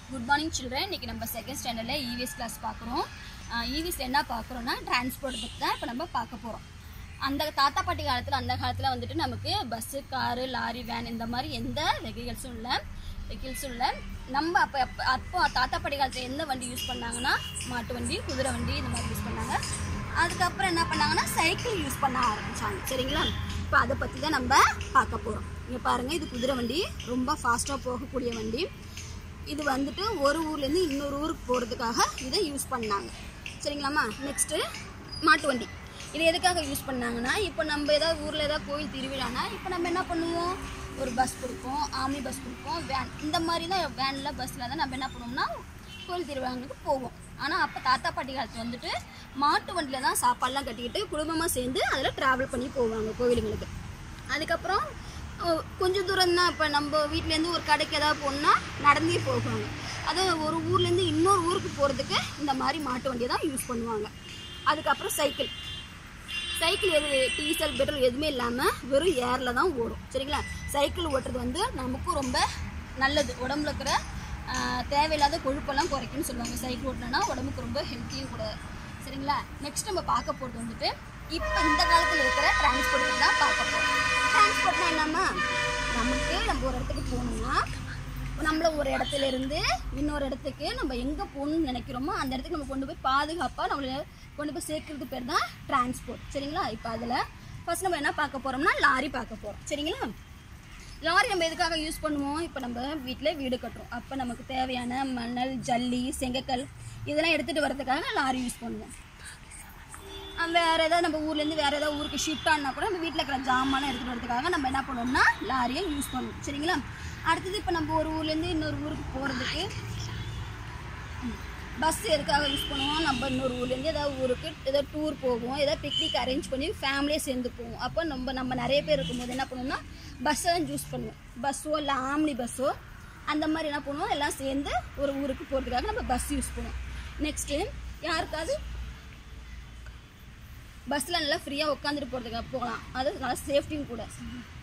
good morning children இன்னைக்கு நம்ம second ஸ்டாண்டர்டில் இவிஎஸ் கிளாஸ் பார்க்குறோம் இவிஎஸ்ல என்ன பார்க்குறோன்னா டிரான்ஸ்போர்ட் பற்றி தான் இப்போ நம்ம பார்க்க போகிறோம் அந்த தாத்தா பாட்டி காலத்தில் அந்த காலத்தில் வந்துட்டு நமக்கு பஸ்ஸு காரு லாரி வேன் இந்த மாதிரி எந்த வெஹிக்கல்ஸும் இல்லை வெஹிக்கிள்ஸும் இல்லை நம்ம அப்போ அப்போ அப்போ தாத்தா பாட்டி காலத்தில் எந்த வண்டி யூஸ் பண்ணாங்கன்னா மாட்டு வண்டி குதிரை வண்டி இந்த மாதிரி யூஸ் பண்ணாங்க அதுக்கப்புறம் என்ன பண்ணாங்கன்னா சைக்கிள் யூஸ் பண்ண ஆரம்பிச்சாங்க சரிங்களா இப்போ அதை பற்றி தான் நம்ம பார்க்க போகிறோம் இங்கே பாருங்கள் இது குதிரை வண்டி ரொம்ப ஃபாஸ்ட்டாக போகக்கூடிய வண்டி இது வந்துட்டு ஒரு ஊர்லேருந்து இன்னொரு ஊருக்கு போகிறதுக்காக இதை யூஸ் பண்ணாங்க சரிங்களாம்மா நெக்ஸ்ட்டு மாட்டு வண்டி இது எதுக்காக யூஸ் பண்ணாங்கன்னா இப்போ நம்ம ஏதாவது ஊரில் ஏதாவது கோயில் திருவிழானா இப்போ நம்ம என்ன பண்ணுவோம் ஒரு பஸ் கொடுப்போம் ஆம்னி பஸ் கொடுப்போம் வேன் இந்த மாதிரி தான் வேனில் பஸ்ஸில் தான் நம்ம என்ன பண்ணுவோம்னா கோயில் திருவிழாங்களுக்கு போவோம் ஆனால் அப்போ தாத்தா பாட்டி காலத்தில் வந்துட்டு மாட்டு வண்டியில் தான் சாப்பாடுலாம் கட்டிக்கிட்டு குடும்பமாக சேர்ந்து அதில் ட்ராவல் பண்ணி போவாங்க கோவிலுங்களுக்கு அதுக்கப்புறம் அஹ், கொஞ்சம் தூரம் தான் இப்போ நம்ம வீட்டிலேருந்து ஒரு கடைக்கு ஏதாவது போகணுன்னா நடந்தே போவாங்க அதுவும் ஒரு ஊர்லேருந்து இன்னொரு ஊருக்கு போகிறதுக்கு இந்த மாதிரி மாட்டு வண்டியை தான் யூஸ் பண்ணுவாங்க அதுக்கப்புறம் சைக்கிள் சைக்கிள் எது டீசல் பெட்ரோல் எதுவுமே இல்லாமல் வெறும் ஏரில் தான் ஓடும் சரிங்களா சைக்கிள் ஓட்டுறது வந்து நமக்கும் ரொம்ப நல்லது உடம்புல இருக்கிற ஆஹ், தேவையில்லாத கொழுப்பெல்லாம் குறைக்கும்னு சொல்லுவாங்க சைக்கிள் ஓட்டினா உடம்புக்கு ரொம்ப ஹெல்த்தியும் கூட சரிங்களா நெக்ஸ்ட் நம்ம பார்க்க போகிறது வந்துட்டு இப்போ இந்த காலத்தில் இருக்கிற டிரான்ஸ்போர்ட் தான் பார்க்க போகிறோம் டிரான்ஸ்போர்ட்னா என்னம்மா நமக்கு நம்ம ஒரு இடத்துக்கு போகணும்னா நம்மள ஒரு இடத்துல இருந்து இன்னொரு இடத்துக்கு நம்ம எங்கே போகணும்னு நினைக்கிறோமோ அந்த இடத்துக்கு நம்ம கொண்டு போய் பாதுகாப்பாக நம்மளை கொண்டு போய் சேர்க்கறது பேர் தான் டிரான்ஸ்போர்ட் சரிங்களா இப்போ அதில் ஃபர்ஸ்ட் நம்ம என்ன பார்க்க போகிறோம்னா லாரி பார்க்க போகிறோம் சரிங்களா லாரி நம்ம எதுக்காக யூஸ் பண்ணுவோம் இப்போ நம்ம வீட்டில் வீடு கட்டுறோம் அப்போ நமக்கு தேவையான மணல் ஜல்லி செங்கக்கல் இதெல்லாம் எடுத்துகிட்டு வரதுக்காக லாரி யூஸ் பண்ணுவோம் அஹ் வேற ஏதாவது நம்ம ஊர்லேருந்து வேற ஏதாவது ஊருக்கு ஷிஃப்ட் ஆனா கூட நம்ம வீட்டில் இருக்கிற ஜாமான் எடுத்துகிட்டு வரதுக்காக நம்ம என்ன பண்ணுவோம்னா லாரியை யூஸ் பண்ணுவோம் சரிங்களா அடுத்தது இப்போ நம்ம ஒரு ஊர்லேருந்து இன்னொரு ஊருக்கு போகிறதுக்கு பஸ் எதுக்காக யூஸ் பண்ணுவோம் நம்ம இன்னொரு ஊர்லேருந்து ஏதாவது ஊருக்கு ஏதாவது டூர் போவோம் ஏதாவது பிக்னிக் அரேஞ்ச் பண்ணி ஃபேமிலியாக சேர்ந்து போவோம் அப்போ நம்ம நம்ம நிறைய பேர் இருக்கும்போது என்ன பண்ணுவோம்னா பஸ்ஸை தான் யூஸ் பண்ணுவோம் பஸ்ஸோ இல்லை ஆம்னி பஸ்ஸோ அந்த மாதிரி என்ன பண்ணுவோம் எல்லாம் சேர்ந்து ஒரு ஊருக்கு போகிறதுக்காக நம்ம பஸ் யூஸ் பண்ணுவோம் நெக்ஸ்ட்டு யாருக்காவது பஸ்ஸில் நல்லா ஃப்ரீயாக உட்காந்துட்டு போகிறதுக்காக போகலாம் அது நல்லா சேஃப்டியும் கூட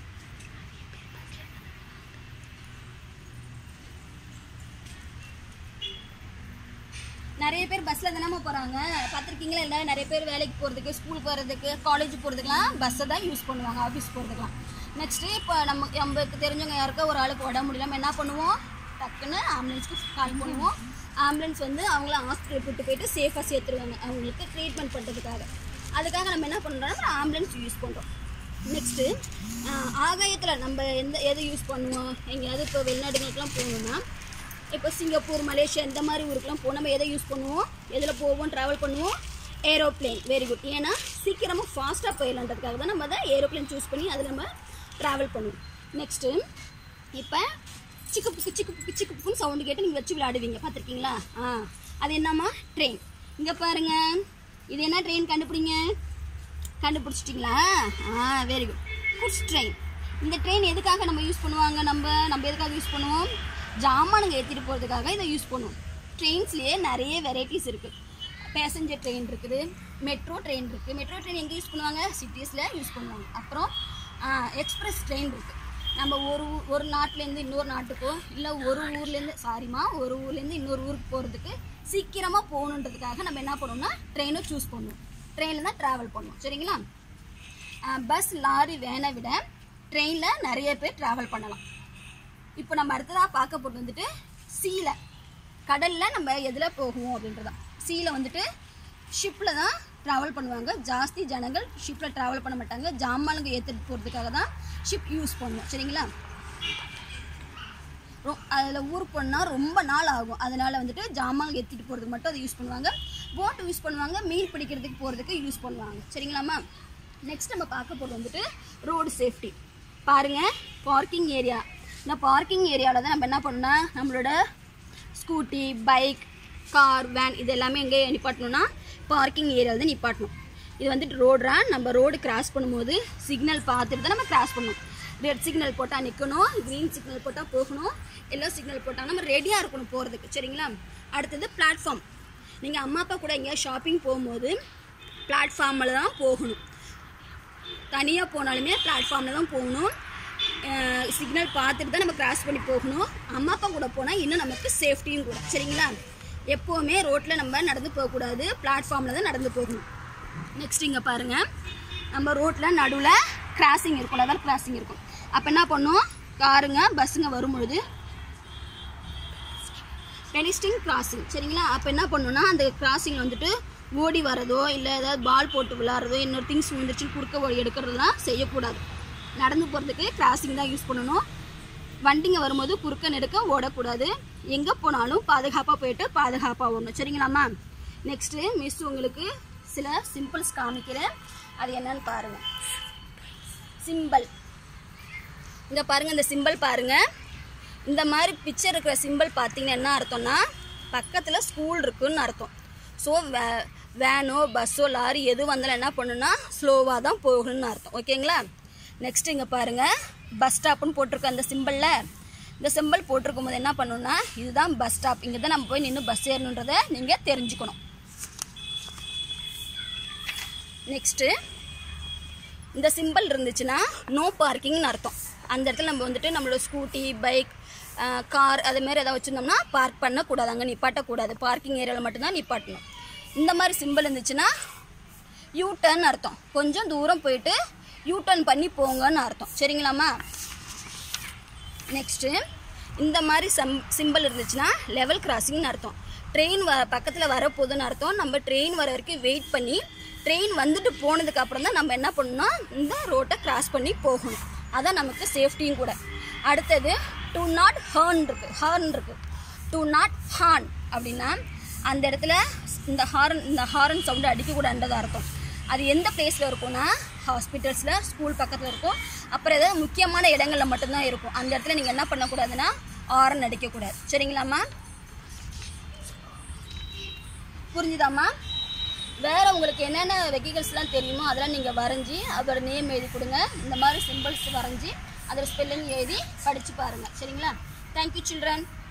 நிறைய பேர் பஸ்ஸில் தானே போகிறாங்க பார்த்துருக்கீங்களா இல்லை நிறைய பேர் வேலைக்கு போகிறதுக்கு ஸ்கூல் போகிறதுக்கு காலேஜ் போகிறதுக்குலாம் பஸ்ஸை தான் யூஸ் பண்ணுவாங்க ஆஃபீஸ் போகிறதுக்குலாம் நெக்ஸ்ட்டு இப்போ நம்ம நமக்கு தெரிஞ்சவங்க யாருக்கா ஒரு ஆளுக்கு உடம்பு முடியலாமல் என்ன பண்ணுவோம் டக்குன்னு ஆம்புலன்ஸ்க்கு கால் பண்ணுவோம் ஆம்புலன்ஸ் வந்து அவங்கள ஹாஸ்பிட்டல் கூட்டு போயிட்டு சேஃபாக சேர்த்துருவாங்க அவங்களுக்கு ட்ரீட்மெண்ட் பண்ணுறதுக்காக அதுக்காக நம்ம என்ன பண்ணுறோம்னா ஆம்புலன்ஸ் யூஸ் பண்ணுறோம் நெக்ஸ்ட்டு ஆகாயத்தில் நம்ம எந்த எது யூஸ் பண்ணுவோம் எங்கேயாவது இப்போ வெளிநாடுகளுக்கெல்லாம் போகணுன்னா இப்போ சிங்கப்பூர் மலேசியா இந்த மாதிரி ஊருக்குலாம் போக நம்ம எதை யூஸ் பண்ணுவோம் எதில் போவோம் ட்ராவல் பண்ணுவோம் ஏரோப்ளேன் வெரி குட் ஏன்னா சீக்கிரமாக ஃபாஸ்ட்டாக போயிடலான்றதுக்காக தான் நம்ம அதை ஏரோப்ளேன் சூஸ் பண்ணி அதில் நம்ம ட்ராவல் பண்ணுவோம் நெக்ஸ்ட்டு இப்போ சிக்கு புக்கு சிக்கு புக்கு சிக்கு புக்குன்னு சவுண்டு கேட்டு நீங்கள் வச்சு விளையாடுவீங்க பார்த்துருக்கீங்களா ஆ அது என்னம்மா ட்ரெயின் இங்கே பாருங்க இது என்ன ட்ரெயின் கண்டுபிடிங்க கண்டுபிடிச்சிட்டிங்களா ஆ வெரி குட் குட்ஸ் ட்ரெயின் இந்த ட்ரெயின் எதுக்காக நம்ம யூஸ் பண்ணுவாங்க நம்ம நம்ம எதுக்காக யூஸ் பண்ணுவோம் ஜாமானுங்க ஏற்றிட்டு போகிறதுக்காக இதை யூஸ் பண்ணுவோம் ட்ரெயின்ஸ்லேயே நிறைய வெரைட்டிஸ் இருக்குது பேசஞ்சர் ட்ரெயின் இருக்குது மெட்ரோ ட்ரெயின் இருக்குது மெட்ரோ ட்ரெயின் எங்கே யூஸ் பண்ணுவாங்க சிட்டிஸில் யூஸ் பண்ணுவாங்க அப்புறம் எக்ஸ்பிரஸ் ட்ரெயின் இருக்குது நம்ம ஒரு ஊ- ஒரு நாட்டிலேருந்து இன்னொரு நாட்டுக்கோ இல்லை ஒரு ஊர்லேருந்து சாரிம்மா ஒரு ஊர்லேருந்து இன்னொரு ஊருக்கு போகிறதுக்கு சீக்கிரமாக போகணுன்றதுக்காக நம்ம என்ன பண்ணுவோம்னா ட்ரெயினை சூஸ் பண்ணுவோம் ட்ரெயினில் தான் ட்ராவல் பண்ணுவோம் சரிங்களா பஸ் லாரி வேனை விட ட்ரெயினில் நிறைய பேர் ட்ராவல் பண்ணலாம் இப்போ நம்ம அடுத்ததாக பார்க்க போகிறது வந்துட்டு சீலை கடலில் நம்ம எதில் போகுவோம் அப்படின்றதான் சீலை வந்துட்டு ஷிப்பில் தான் ட்ராவல் பண்ணுவாங்க ஜாஸ்தி ஜனங்கள் ஷிப்பில் ட்ராவல் பண்ண மாட்டாங்க ஜாமானுங்க ஏற்றிட்டு போகிறதுக்காக தான் ஷிப் யூஸ் பண்ணுவோம் சரிங்களா அதில் ஊருக்கு போனால் ரொம்ப நாள் ஆகும் அதனால் வந்துட்டு ஜாமான் ஏற்றிட்டு போகிறதுக்கு மட்டும் அதை யூஸ் பண்ணுவாங்க போட் யூஸ் பண்ணுவாங்க மீன் பிடிக்கிறதுக்கு போகிறதுக்கு யூஸ் பண்ணுவாங்க சரிங்களாம்மா நெக்ஸ்ட் நம்ம பார்க்க போகிறது வந்துட்டு ரோடு சேஃப்டி பாருங்கள் பார்க்கிங் ஏரியா இந்த பார்க்கிங் ஏரியாவில் தான் நம்ம என்ன பண்ணோம்னா நம்மளோட ஸ்கூட்டி பைக் கார் வேன் இது எல்லாமே எங்கே நிப்பாட்டணும்னா பார்க்கிங் ஏரியாவில் தான் நிப்பாட்டணும் இது வந்துட்டு ரோடுரா நம்ம ரோடு கிராஸ் பண்ணும்போது சிக்னல் பார்த்துட்டு தான் நம்ம கிராஸ் பண்ணணும் ரெட் சிக்னல் போட்டால் நிற்கணும் க்ரீன் சிக்னல் போட்டால் போகணும் எல்லோ சிக்னல் போட்டால் நம்ம ரெடியாக இருக்கணும் போகிறதுக்கு சரிங்களா அடுத்தது பிளாட்ஃபார்ம் நீங்கள் அம்மா அப்பா கூட எங்கேயாவது ஷாப்பிங் போகும்போது பிளாட்ஃபார்மில் தான் போகணும் தனியாக போனாலுமே பிளாட்ஃபார்மில் தான் போகணும் சிக்னல் பார்த்துட்டு தான் நம்ம கிராஸ் பண்ணி போகணும் அம்மா அப்பா கூட போனால் இன்னும் நமக்கு சேஃப்டியும் கூட சரிங்களா எப்போவுமே ரோட்டில் நம்ம நடந்து போகக்கூடாது பிளாட்ஃபார்மில் தான் நடந்து போகணும் நெக்ஸ்ட் இங்கே பாருங்கள் நம்ம ரோட்டில் நடுவில் கிராசிங் இருக்கும் லெவல் கிராசிங் இருக்கும் அப்போ என்ன பண்ணும் காருங்க பஸ்ஸுங்க வரும்பொழுது பெனிஸ்டிங் கிராசிங் சரிங்களா அப்போ என்ன பண்ணணும்னா அந்த கிராசிங் வந்துட்டு ஓடி வரதோ இல்லை ஏதாவது பால் போட்டு விளாட்றதோ இன்னொரு திங்ஸ் வந்துருச்சு குறுக்க ஓடி எடுக்கிறதுலாம் செய்யக்கூடாது நடந்து போகிறதுக்கு கிராசிங் தான் யூஸ் பண்ணணும் வண்டிங்க வரும்போது குறுக்க நெடுக்க ஓடக்கூடாது எங்கே போனாலும் பாதுகாப்பாக போயிட்டு பாதுகாப்பாக ஓடணும் சரிங்களாம்மா நெக்ஸ்ட்டு மிஸ் உங்களுக்கு சில சிம்பிள்ஸ் காமிக்கிறேன் அது என்னன்னு பாருங்கள் சிம்பிள் இங்கே பாருங்கள் இந்த சிம்பிள் பாருங்கள் இந்த மாதிரி பிக்சர் இருக்கிற சிம்பிள் பார்த்தீங்கன்னா என்ன அர்த்தம்னா பக்கத்தில் ஸ்கூல் இருக்குன்னு அர்த்தம் ஸோ வே வேனோ பஸ்ஸோ லாரி எது வந்தாலும் என்ன பண்ணுன்னா ஸ்லோவாக தான் போகணும்னு அர்த்தம் ஓகேங்களா நெக்ஸ்ட் இங்கே பாருங்கள் பஸ் ஸ்டாப்னு போட்டிருக்க அந்த சிம்பிளில் இந்த சிம்பிள் போட்டிருக்கும் போது என்ன பண்ணணும்னா இதுதான் பஸ் ஸ்டாப் இங்கே தான் நம்ம போய் நின்று பஸ் ஏறணுன்றதை நீங்கள் தெரிஞ்சுக்கணும் நெக்ஸ்ட்டு இந்த சிம்பிள் இருந்துச்சுன்னா நோ பார்க்கிங்னு அர்த்தம் அந்த இடத்துல நம்ம வந்துட்டு நம்மளோட ஸ்கூட்டி பைக் கார் அது மாதிரி ஏதாவது வச்சுருந்தோம்னா பார்க் பண்ணக்கூடாது அங்கே நிப்பாட்டக்கூடாது பார்க்கிங் ஏரியாவில் மட்டும்தான் நிப்பாட்டணும் இந்த மாதிரி சிம்பிள் இருந்துச்சுன்னா யூ டர்ன் அர்த்தம் கொஞ்சம் தூரம் போயிட்டு யூ டர்ன் பண்ணி போங்கன்னு அர்த்தம் சரிங்களாம்மா நெக்ஸ்ட்டு இந்த மாதிரி சம் சிம்பிள் இருந்துச்சுன்னா லெவல் கிராசிங்னு அர்த்தம் ட்ரெயின் வ பக்கத்தில் வரப்போகுதுன்னு அர்த்தம் நம்ம ட்ரெயின் வர வரைக்கும் வெயிட் பண்ணி ட்ரெயின் வந்துட்டு போனதுக்கு அப்புறம் தான் நம்ம என்ன பண்ணணும்னா இந்த ரோட்டை கிராஸ் பண்ணி போகணும் அதான் நமக்கு சேஃப்டியும் கூட அடுத்தது டு நாட் ஹார்ன் இருக்கு ஹார்ன் இருக்கு டு நாட் ஹார்ன் அப்படின்னா அந்த இடத்துல இந்த ஹாரன் இந்த ஹாரன் சவுண்டு அடிக்கக்கூடாதுன்றது அர்த்தம் அது எந்த பிளேஸில் இருக்கும்னா ஹாஸ்பிட்டல்ஸில் ஸ்கூல் பக்கத்தில் இருக்கும் அப்புறம் ஏதாவது முக்கியமான இடங்களில் மட்டும்தான் இருக்கும் அந்த இடத்துல நீங்கள் என்ன பண்ணக்கூடாதுன்னா ஹாரன் அடிக்கக்கூடாது சரிங்களாம்மா புரிஞ்சுதாம்மா வேற உங்களுக்கு என்னென்ன வெஹிக்கல்ஸ்லாம் தெரியுமோ அதெல்லாம் நீங்கள் வரைஞ்சி அதோட நேம் எழுதி கொடுங்க இந்த மாதிரி சிம்பிள்ஸ் வரைஞ்சி அதோட ஸ்பெல்லிங் எழுதி படித்து பாருங்கள் சரிங்களா தேங்க்யூ சில்ட்ரன்